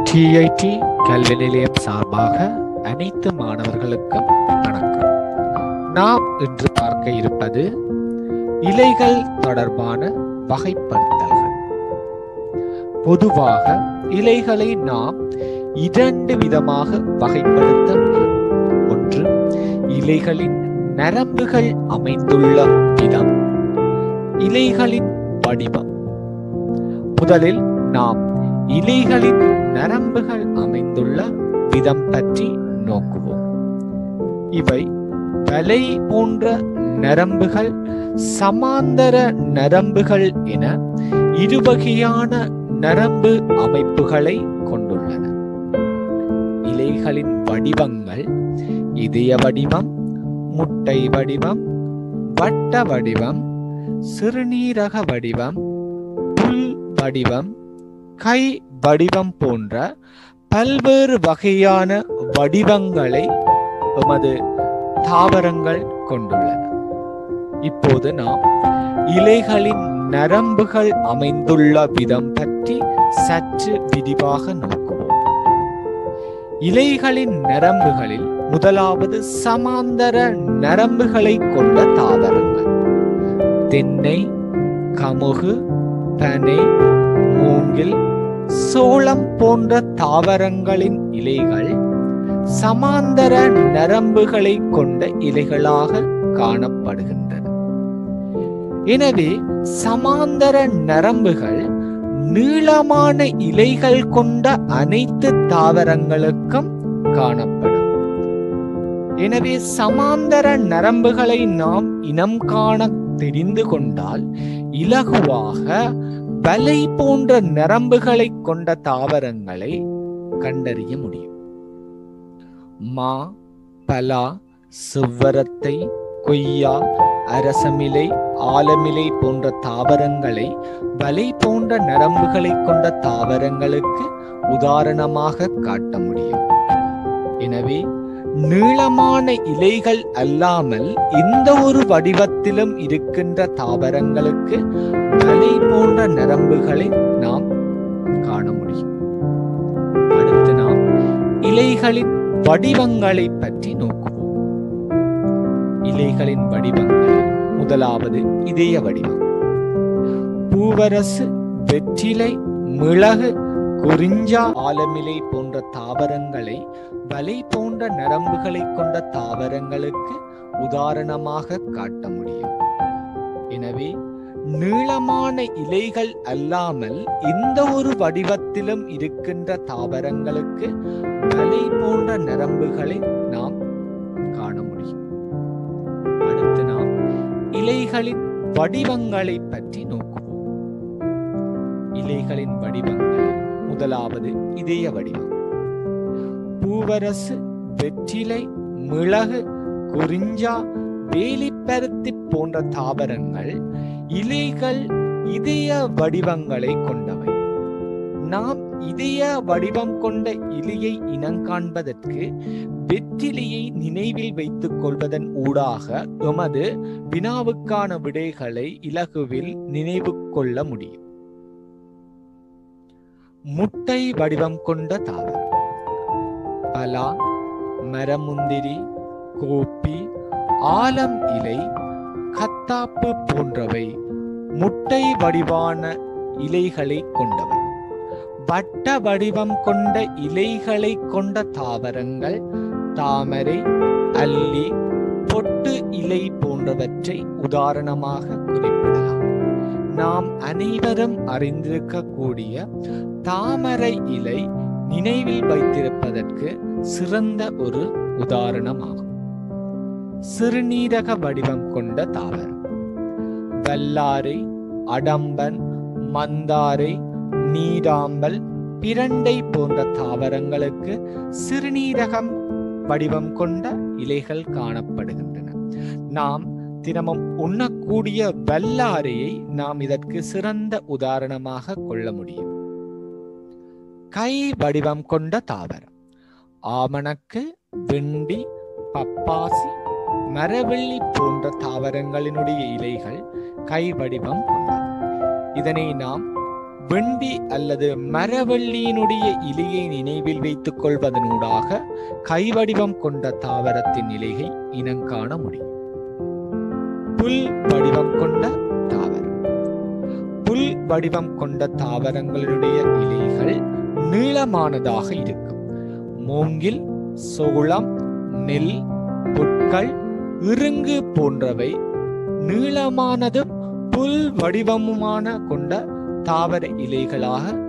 DID கல்வி நிலையம் சார்பாக அனைத்து மாணவர்களுக்கும் வணக்கம் நாம் இன்று பார்க்க இருப்பது இலைகள் தொடர்பான வகைப்படுத்தல்கள் பொதுவாக இலைகளை நாம் இரண்டு விதமாக வகைப்படுத்த முடியும் ஒன்று இலைகளின் நரம்புகள் அமைந்துள்ள விதம் இலைகளின் வடிவம் முதலில் நாம் இலைகளின் நரம்புகள் அமைந்துள்ள விதம் பற்றி நோக்குவோம் இவை வலை போன்ற நரம்புகள் சமாந்தர நரம்புகள் என இருவகையான நரம்பு அமைப்புகளை கொண்டுள்ளன இலைகளின் வடிவங்கள் இதய வடிவம் முட்டை வடிவம் வட்ட வடிவம் சிறுநீரக வடிவம் புல் வடிவம் கை வடிவம் போன்ற பல்வேறு வகையான வடிவங்களை எமது தாவரங்கள் கொண்டுள்ளன இப்போது நாம் இலைகளின் நரம்புகள் அமைந்துள்ள விதம் பற்றி சற்று விரிவாக நோக்குவோம் இலைகளின் நரம்புகளில் முதலாவது சமாந்தர நரம்புகளை கொண்ட தாவரங்கள் தென்னை கமுகு பனை மூங்கில் சோளம் போன்ற தாவரங்களின் இலைகள் சமாந்தர நரம்புகளை கொண்ட இலைகளாக காணப்படுகின்றன எனவே சமாந்தர நரம்புகள் நீளமான இலைகள் கொண்ட அனைத்து தாவரங்களுக்கும் காணப்படும் எனவே சமாந்தர நரம்புகளை நாம் இனம் காண தெரிந்து கொண்டால் இலகுவாக வலை போன்ற நரம்புகளை கொண்ட தாவரங்களை கண்டறிய முடியும் மா பலா செவ்வரத்தை கொய்யா அரசமிலை ஆலமிலை போன்ற தாவரங்களை வலை போன்ற நரம்புகளை கொண்ட தாவரங்களுக்கு உதாரணமாக காட்ட முடியும் எனவே நீளமான இலைகள் அல்லாமல் எந்த ஒரு வடிவத்திலும் இருக்கின்ற தாவரங்களுக்கு வலை போன்ற நரம்புகளை நாம் காண முடியும் அடுத்து நாம் இலைகளின் வடிவங்களை பற்றி நோக்குவோம் இலைகளின் வடிவங்கள் முதலாவது இதய வடிவம் பூவரசு வெற்றிலை மிளகு குறிஞ்சா ஆலமிலை போன்ற தாவரங்களை வலை போன்ற நரம்புகளை கொண்ட தாவரங்களுக்கு உதாரணமாக காட்ட முடியும் எனவே நீளமான இலைகள் அல்லாமல் எந்த ஒரு வடிவத்திலும் இருக்கின்ற தாவரங்களுக்கு வலை போன்ற நரம்புகளை நாம் காண முடியும் அடுத்து நாம் இலைகளின் வடிவங்களை பற்றி நோக்குவோம் இலைகளின் வடிவங்கள் முதலாவது இதய வடிவம் பூவரசு வெற்றிலை மிளகு குறிஞ்சா வேலிப்பருத்தி போன்ற தாவரங்கள் இலைகள் இதய வடிவங்களை கொண்டவை நாம் இதய வடிவம் கொண்ட இலையை இனங்காண்பதற்கு வெற்றிலையை நினைவில் வைத்துக் கொள்வதன் ஊடாக எமது வினாவுக்கான விடைகளை இலகுவில் நினைவு கொள்ள முடியும் முட்டை வடிவம் கொண்ட தாவரம் பலா மரமுந்திரி கோப்பி ஆலம் இலை கத்தாப்பு போன்றவை முட்டை வடிவான இலைகளை கொண்டவை வட்ட வடிவம் கொண்ட இலைகளை கொண்ட தாவரங்கள் தாமரை அல்லி பொட்டு இலை போன்றவற்றை உதாரணமாக குறிப்பிடலாம் நாம் அனைவரும் அறிந்திருக்கக்கூடிய தாமரை இலை நினைவில் வைத்திருப்பதற்கு சிறந்த ஒரு உதாரணமாகும் சிறுநீரக வடிவம் கொண்ட தாவரம் வல்லாரை அடம்பன் மந்தாரை நீராம்பல் பிரண்டை போன்ற தாவரங்களுக்கு சிறுநீரகம் வடிவம் கொண்ட இலைகள் காணப்படுகின்றன நாம் தினமும் உண்ணக்கூடிய வல்லாரையை நாம் இதற்கு சிறந்த உதாரணமாக கொள்ள முடியும் கை வடிவம் கொண்ட தாவரம் ஆமணக்கு வெண்டி பப்பாசி மரவள்ளி போன்ற தாவரங்களினுடைய இலைகள் கை வடிவம் கொண்டது இதனை நாம் வெண்டி அல்லது மரவள்ளியினுடைய இலையை நினைவில் வைத்துக் கொள்வதனூடாக கைவடிவம் கொண்ட தாவரத்தின் இலையை இனங்காண முடியும் புல் வடிவம் கொண்ட தாவரம் புல் வடிவம் கொண்ட தாவரங்களுடைய இலைகள் நீளமானதாக இருக்கும் மூங்கில் சோளம் நெல் புட்கள் இருங்கு போன்றவை நீளமானதும் புல் வடிவமுமான கொண்ட தாவர இலைகளாக